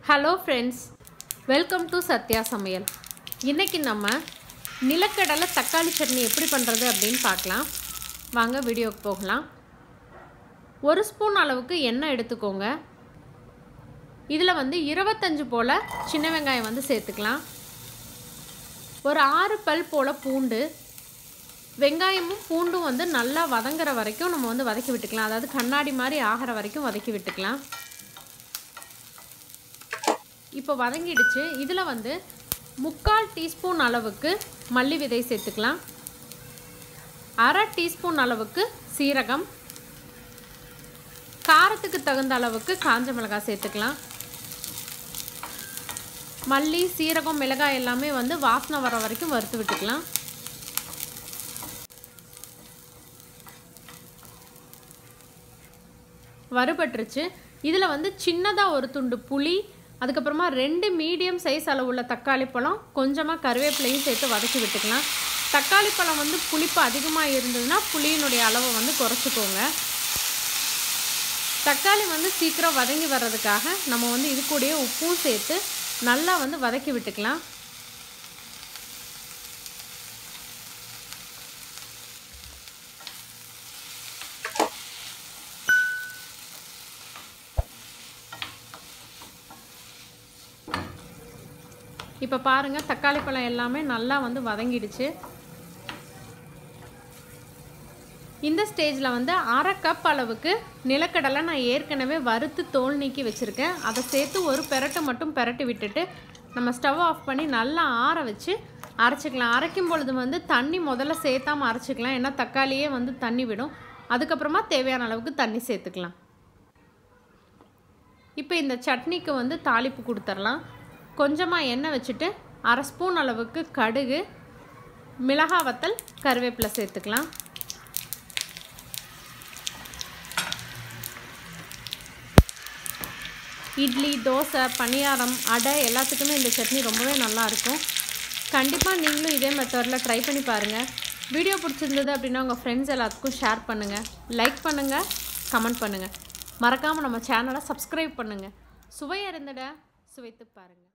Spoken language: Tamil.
hello friends welcome to Sathya சமையல் இன்றைக்கி நம்ம நிலக்கடலை தக்காளி சட்னி எப்படி பண்ணுறது அப்படின்னு பார்க்கலாம் வாங்க வீடியோக்கு போகலாம் ஒரு ஸ்பூன் அளவுக்கு எண்ணெய் எடுத்துக்கோங்க இதில் வந்து இருபத்தஞ்சு போல் சின்ன வெங்காயம் வந்து சேர்த்துக்கலாம் ஒரு ஆறு பல் போல் பூண்டு வெங்காயமும் பூண்டும் வந்து நல்லா வதங்குற வரைக்கும் நம்ம வந்து வதக்கி விட்டுக்கலாம் அதாவது கண்ணாடி மாதிரி ஆகிற வரைக்கும் வதக்கி விட்டுக்கலாம் இப்போ வதங்கிடுச்சு இதில் வந்து முக்கால் டீஸ்பூன் அளவுக்கு மல்லி விதை சேர்த்துக்கலாம் அரை டீஸ்பூன் அளவுக்கு சீரகம் காரத்துக்கு தகுந்த அளவுக்கு காஞ்ச மிளகாய் சேர்த்துக்கலாம் மல்லி சீரகம் மிளகாய் எல்லாமே வந்து வாசனை வர வரைக்கும் வறுத்து விட்டுக்கலாம் வறுபட்டுருச்சு இதில் வந்து சின்னதாக ஒரு துண்டு புளி அதுக்கப்புறமா ரெண்டு மீடியம் சைஸ் அளவுள்ள தக்காளி பழம் கொஞ்சமாக கருவேப்பிலையும் சேர்த்து வதக்கி விட்டுக்கலாம் தக்காளி பழம் வந்து புளிப்பு அதிகமாக இருந்ததுன்னா புளியினுடைய அளவை வந்து குறைச்சிக்கோங்க தக்காளி வந்து சீக்கிரம் வதங்கி வர்றதுக்காக நம்ம வந்து இது கூடயே உப்பும் சேர்த்து நல்லா வந்து வதக்கி விட்டுக்கலாம் இப்போ பாருங்கள் தக்காளி பழம் எல்லாமே நல்லா வந்து வதங்கிடுச்சு இந்த ஸ்டேஜில் வந்து அரை கப் அளவுக்கு நிலக்கடலை நான் ஏற்கனவே வறுத்து தோல் நீக்கி வச்சுருக்கேன் அதை சேர்த்து ஒரு பெரட்டை மட்டும் பெரட்டி விட்டுட்டு நம்ம ஸ்டவ் ஆஃப் பண்ணி நல்லா ஆற வச்சு அரைச்சிக்கலாம் அரைக்கும் பொழுது வந்து தண்ணி முதல்ல சேர்த்தாமல் அரைச்சிக்கலாம் ஏன்னா தக்காளியே வந்து தண்ணி விடும் அதுக்கப்புறமா தேவையான அளவுக்கு தண்ணி சேர்த்துக்கலாம் இப்போ இந்த சட்னிக்கு வந்து தாளிப்பு கொடுத்துர்லாம் கொஞ்சமாக எண்ணெய் வச்சுட்டு அரை ஸ்பூன் அளவுக்கு கடுகு மிளகா வத்தல் கருவேப்பிலை சேர்த்துக்கலாம் இட்லி தோசை பணியாரம் அடை எல்லாத்துக்குமே இந்த சட்னி ரொம்பவே நல்லாயிருக்கும் கண்டிப்பாக நீங்களும் இதே மெத்தடில் ட்ரை பண்ணி பாருங்கள் வீடியோ பிடிச்சிருந்தது அப்படின்னா உங்கள் ஃப்ரெண்ட்ஸ் எல்லாத்துக்கும் ஷேர் பண்ணுங்கள் லைக் பண்ணுங்கள் கமெண்ட் பண்ணுங்கள் மறக்காமல் நம்ம சேனலை சப்ஸ்கிரைப் பண்ணுங்கள் சுவையறிந்திட சுவைத்து பாருங்கள்